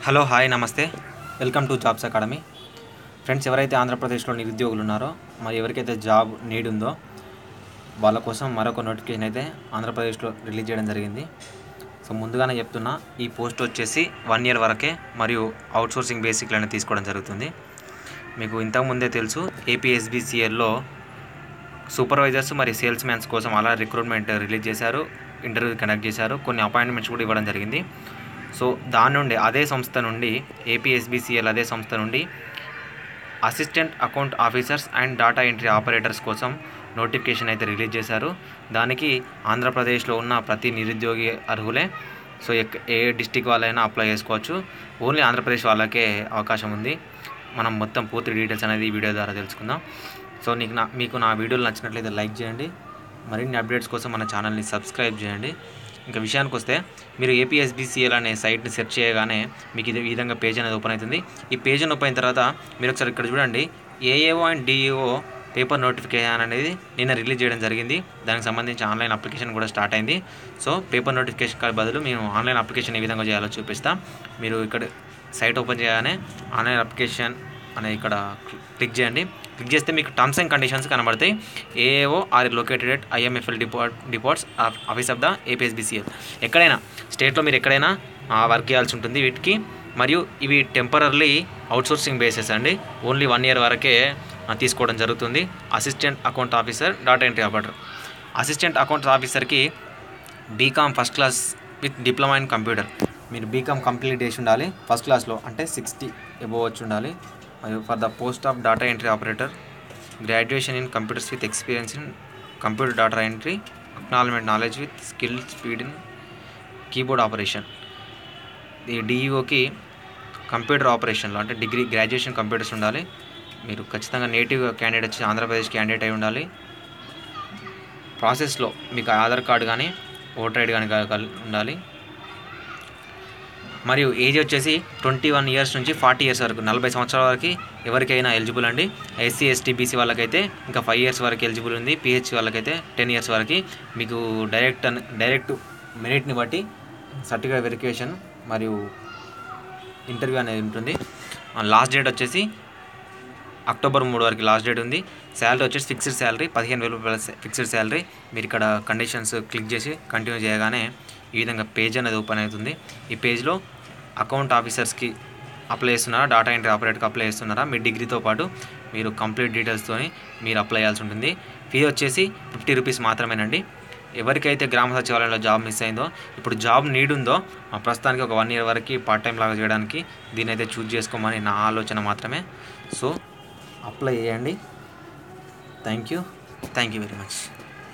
hello hi నమస్తే welcome to jobs academy friends ఎవరైతే ఆంధ్రప్రదేశ్లో నిరుద్యోగులు ఉన్నారో మరి ఎవరికైతే జాబ్ నీడ్ ఉందో వాళ్ళ కోసం మరొక నోటిఫికేషన్ అయితే ఆంధ్రప్రదేశ్లో రిలీజ్ చేయడం జరిగింది సో ముందుగానే చెప్తున్నా ఈ పోస్ట్ వచ్చేసి వన్ ఇయర్ వరకే మరియు అవుట్సోర్సింగ్ బేసిక్లను తీసుకోవడం జరుగుతుంది మీకు ఇంతకుముందే తెలుసు ఏపీఎస్బిసిఎల్లో సూపర్వైజర్స్ మరియు సేల్స్ మ్యాన్స్ కోసం అలా రిక్రూట్మెంట్ రిలీజ్ చేశారు ఇంటర్వ్యూ కండక్ట్ చేశారు కొన్ని అపాయింట్మెంట్స్ కూడా ఇవ్వడం జరిగింది సో దాని నుండి అదే సంస్థ నుండి ఏపీఎస్బిసిఎల్ అదే సంస్థ నుండి assistant account officers and data entry operators కోసం నోటిఫికేషన్ అయితే రిలీజ్ చేశారు దానికి ఆంధ్రప్రదేశ్లో ఉన్న ప్రతి నిరుద్యోగి అర్హులే సో ఎక్ ఏ డిస్టిక్ వాళ్ళైనా అప్లై చేసుకోవచ్చు ఓన్లీ ఆంధ్రప్రదేశ్ వాళ్ళకే అవకాశం ఉంది మనం మొత్తం పూర్తి డీటెయిల్స్ అనేది ఈ వీడియో ద్వారా తెలుసుకుందాం సో నీకు నా మీకు నా వీడియోలు నచ్చినట్లయితే లైక్ చేయండి మరిన్ని అప్డేట్స్ కోసం మన ఛానల్ని సబ్స్క్రైబ్ చేయండి ఇంకా విషయానికి వస్తే మీరు ఏపీఎస్బిసిఎల్ అనే సైట్ని సెర్చ్ చేయగానే మీకు ఇది ఈ విధంగా పేజ్ అనేది ఓపెన్ అవుతుంది ఈ పేజ్ ఓపెన్ అయిన తర్వాత మీరు ఒకసారి ఇక్కడ చూడండి AAO and DEO paper notification అనేది నిన్న రిలీజ్ చేయడం జరిగింది దానికి సంబంధించి ఆన్లైన్ అప్లికేషన్ కూడా స్టార్ట్ అయింది సో పేపర్ నోటిఫికేషన్ కాదు బదులు మేము ఆన్లైన్ అప్లికేషన్ ఏ విధంగా చేయాలో చూపిస్తాం మీరు ఇక్కడ సైట్ ఓపెన్ చేయగానే ఆన్లైన్ అప్లికేషన్ అనే ఇక్కడ క్లిక్ చేయండి క్లిక్ చేస్తే మీకు టర్మ్స్ అండ్ కండిషన్స్ కనబడతాయి AAO are located at IMFL depart departs office of the APSBCL ఎక్కడైనా స్టేట్లో మీరు ఎక్కడైనా వర్క్ చేయాల్సి ఉంటుంది వీటికి మరియు ఇవి టెంపరీ అవుట్సోర్సింగ్ బేసెస్ అండి ఓన్లీ వన్ ఇయర్ వరకే ఆ, తీసుకోవడం జరుగుతుంది assistant account officer data entry operator assistant account ఆఫీసర్కి BCom first class with diploma in computer మీరు బీకామ్ కంప్లీట్ చేసి ఉండాలి ఫస్ట్ క్లాస్లో అంటే సిక్స్టీ ఎబోవ్ వచ్చి ఉండాలి మరియు for the post of data entry operator graduation in computers with experience in computer data entry acknowledgement knowledge with skill speed in keyboard operation ఈ డిఈఓకి కంప్యూటర్ ఆపరేషన్లో అంటే డిగ్రీ గ్రాడ్యుయేషన్ కంప్యూటర్స్ ఉండాలి మీరు ఖచ్చితంగా నేటివ్ క్యాండిడేట్ వచ్చి ఆంధ్రప్రదేశ్ క్యాండిడేట్ అయి ఉండాలి ప్రాసెస్లో మీకు ఆధార్ కార్డు కానీ ఓటర్ ఐడి కానీ కల్- ఉండాలి మరియు ఏజ్ వచ్చేసి ట్వంటీ వన్ ఇయర్స్ నుంచి ఫార్టీ ఇయర్స్ వరకు నలభై సంవత్సరాల వరకు ఎవరికైనా ఎలిజిబుల్ అండి ఎస్సీ ఎస్టీ బీసీ వాళ్ళకైతే ఇంకా ఫైవ్ ఇయర్స్ వరకు ఎలిజిబుల్ ఉంది పిహెచ్ వాళ్ళకైతే టెన్ ఇయర్స్ వరకు మీకు డైరెక్ట్ అన్- డైరెక్ట్ మెరిట్ని బట్టి సర్టిఫికేట్ వెరిఫికేషన్ మరియు ఇంటర్వ్యూ అనేది ఉంటుంది లాస్ట్ డేట్ వచ్చేసి అక్టోబర్ మూడు వరకు లాస్ట్ డేట్ ఉంది శాలరీ వచ్చేసి ఫిక్స్డ్ శాలరీ పదిహేను వేల రూపాయల ఫిక్స్డ్ శాలరీ మీరు ఇక్కడ కండిషన్స్ క్లిక్ చేసి కంటిన్యూ చేయగానే ఈ విధంగా పేజ్ అనేది ఓపెన్ అవుతుంది ఈ పేజ్లో అకౌంట్ ఆఫీసర్స్కి అప్లై చేస్తున్నారా డేటా ఎంట్రీ ఆపరేటర్కి అప్లై చేస్తున్నారా మీ డిగ్రీతో పాటు మీరు కంప్లీట్ డీటెయిల్స్తో మీరు అప్లై చేయాల్సి ఉంటుంది ఫీ వచ్చేసి ఫిఫ్టీ రూపీస్ మాత్రమేనండి ఎవరికైతే గ్రామ సచివాలయంలో జాబ్ మిస్ అయిందో ఇప్పుడు జాబ్ నీడ్ ఉందో ఆ ప్రస్తుతానికి ఒక వన్ ఇయర్ వరకు పార్ట్ టైం లాగా చేయడానికి దీని అయితే చూజ్ చేసుకోమని నా ఆలోచన మాత్రమే సో అప్లై చేయండి thank you thank you very much